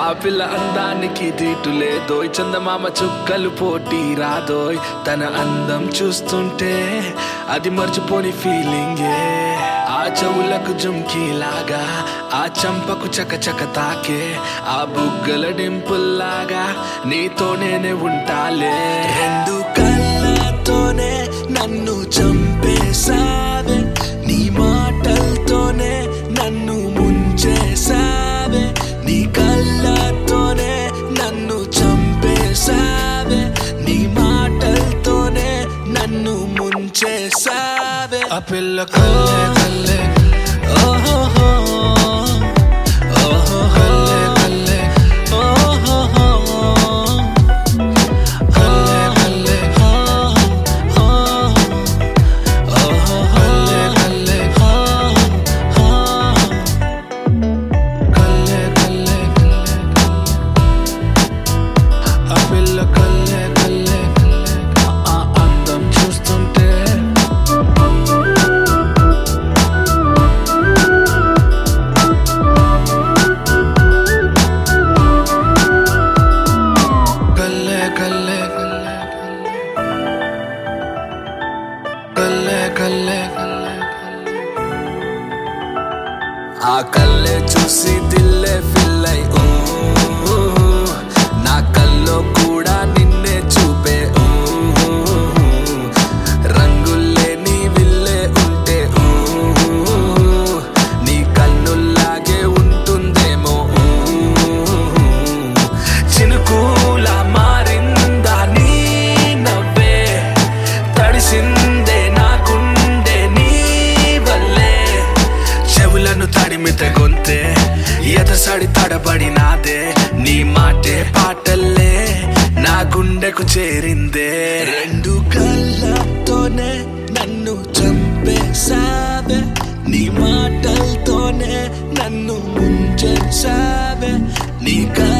ఆ పిల్ల అందానికి దీటు లేదోయ్ చందమామ చుక్కలు పోటీ రాదోయ్ తన అందం చూస్తుంటే అది మర్చిపోని ఫీలింగే ఆ చెవులకు జుంకీలాగా ఆ చంపకు చక చక తాకే ఆ బుగ్గల డింపుల్లాగా నీతో నేనే ఉంటాలే రెండు కళ్ళతోనే నన్ను చంపేశావే నీ మాటలతోనే నన్ను ముంచేశావే నీ కళ్ళతోనే నన్ను చంపేశావే నీ మాటలతోనే నన్ను ముంచేశావే ఆ పిల్ల కల్లే కల్లే ఓహో ఓహో కల్లే కల్లే ఓహో కల్లే కల్లే ఓహో ఓహో కల్లే కల్లే ఓహో కల్లే కల్లే ఆ పిల్ల కల్లే కల్లే ఆ అందం చూస్తుంటే కల్లే కల్లే కల్లే కల్లే ఆ కల్లే చూసి దిల్లే ఫిల్లై ఊ నా కల్లో కూడా నిన్నే చూపే ఊ రంగుల్లే నీ విల్లే ఉంటే ఊ నీ కన్నుల్లాగే ఉంటుందేమో ఊ చినుకులా మారిందా నీ నవ్వే తడిసిందే నాకుండే నీ వల్లే చెవులను తడిమితే గొంతే ఎదసడి తడబడినాదే నీ మాటే పాటల్లే నా గుండెకు చేరిందే రెండు కళ్ళతోనే నన్ను చంపేశావే నీ మాటలతోనే నన్ను ముంచేశావే నీ కళ్ళ